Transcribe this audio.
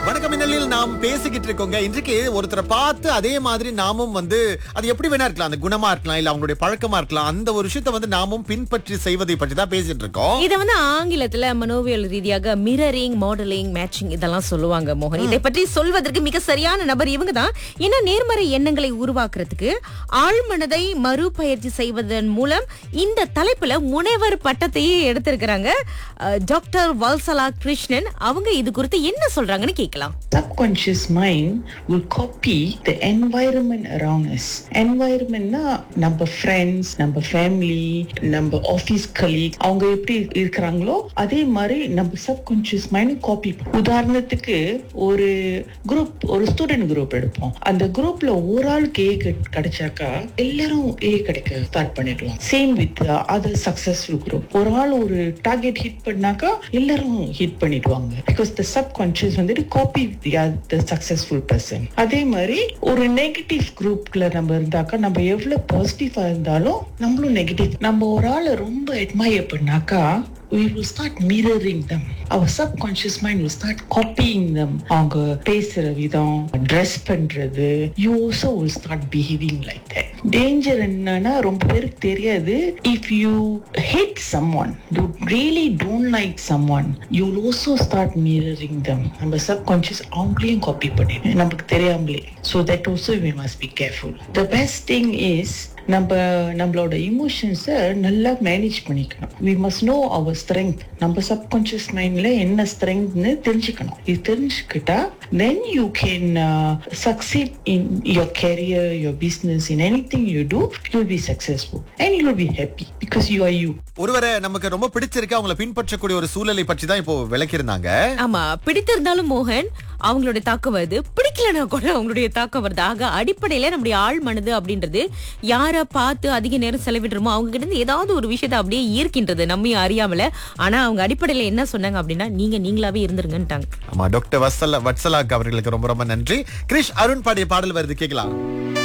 வணக்கம் மின்னலில் நாம் பேசிக்கிட்டு இருக்கோங்க இன்றைக்கு ஒருத்தரை பார்த்து அதே மாதிரி நாமும் வந்து அது எப்படி வேணா இருக்கலாம் அந்த குணமா இருக்கலாம் இல்ல அவங்களுடைய பழக்கமா இருக்கலாம் அந்த ஒரு விஷயத்தை வந்து நாமும் பின்பற்றி செய்வதை பற்றி தான் பேசிட்டு இருக்கோம் இத வந்து ஆங்கிலத்துல மனோவியல் ரீதியாக மிரரிங் மாடலிங் மேட்சிங் இதெல்லாம் சொல்லுவாங்க மோகன் இதை பற்றி சொல்வதற்கு மிக சரியான நபர் இவங்க தான் ஏன்னா நேர்மறை எண்ணங்களை உருவாக்குறதுக்கு ஆழ்மனதை மறுபயிற்சி செய்வதன் மூலம் இந்த தலைப்புல முனைவர் பட்டத்தையே எடுத்திருக்கிறாங்க அஹ், டாக்டர் வல்சலா கிருஷ்ணன் அவங்க இது குறித்து என்ன சொல்றாங்கன்னு கேட்கலாம் subconscious mind will copy the environment around us environment னா நம்ம friends நம்ம family நம்ம ஆஃபீஸ் colleague அவங்க எப்படி இருக்கிறாங்களோ அதே மாதிரி நம்ம subconscious mind காப்பி உதாரணத்துக்கு ஒரு குரூப் ஒரு ஸ்டூடெண்ட் குரூப் எடுப்போம் அந்த குரூப்ல ஒரு ஆளுக்கு ஏ கிடைச்சாக்கா எல்லாரும் ஏ கிடைக்க ஸ்டார்ட் பண்ணிடுவோம் same with other successful group ஒரு ஆள் ஒரு டார்கெட் ஹிட் பண்ணாக்கா எல்லாரும் ஹிட் பண்ணிடுவாங்க பிகாஸ் த சப்கான்ஷியஸ் வந்துட்டு காப்பி த சக்சஸ்ஃபுல் பர்சன் அதே மாதிரி ஒரு நெகட்டிவ் குரூப்ல நம்ம இருந்தாக்கா நம்ம எவ்வளவு பாசிட்டிவா இருந்தாலும் நம்மளும் நெகட்டிவ் நம்ம ஒரு ஆளை ரொம்ப அட்மையர் பண்ணாக்கா we will start mirroring them our subconscious mind will start copying them அவங்க பேசுற விதம் ட்ரெஸ் பண்றது you also will start behaving like that danger என்னன்னா ரொம்ப பேருக்கு தெரியாது if you hate someone you really don't like someone you will also start mirroring them நம்ம subconscious அவங்களையும் காப்பி பண்ணிடும் நமக்கு தெரியாமலே so that also we must be careful the best thing is நம்ம நம்மளோட இமோஷன்ஸை நல்லா மேனேஜ் பண்ணிக்கணும் we must know our strength நம்ம சப்கான்ஷியஸ் மைண்ட்ல என்ன ஸ்ட்ரென்த்னு தெரிஞ்சுக்கணும் இது தெரிஞ்சுக்கிட்டா then you can succeed in your career your business in anything you do you be successful and you be happy because you are you ஒருவரை நமக்கு ரொம்ப பிடிச்சிருக்கு அவங்களை பின்பற்றக்கூடிய ஒரு சூழலை பற்றி தான் இப்போ விளக்கியிருந்தாங்க ஆமா பிடித்திருந்தாலும் மோகன் அவங்களுடைய தாக்கம் வருது பிடிக்கலனா கூட அவங்களுடைய தாக்கம் வருது ஆக அடிப்படையில நம்முடைய ஆள் மனது அப்படின்றது யாரை பார்த்து அதிக நேரம் செலவிடுறோமோ அவங்க கிட்ட இருந்து ஏதாவது ஒரு விஷயத்தை அப்படியே ஈர்க்கின்றது நம்மையும் அறியாமல ஆனா அவங்க அடிப்படையில என்ன சொன்னாங்க அப்படின்னா நீங்க நீங்களாவே இருந்துருங்கன்ட்டாங்க ஆமா டாக்டர் வத்சலா வத்சலாக் அவர்களுக்கு ரொம்ப ரொம்ப நன்றி கிரிஷ் அருண் பாடிய பாடல் வருது கேட்கலாம்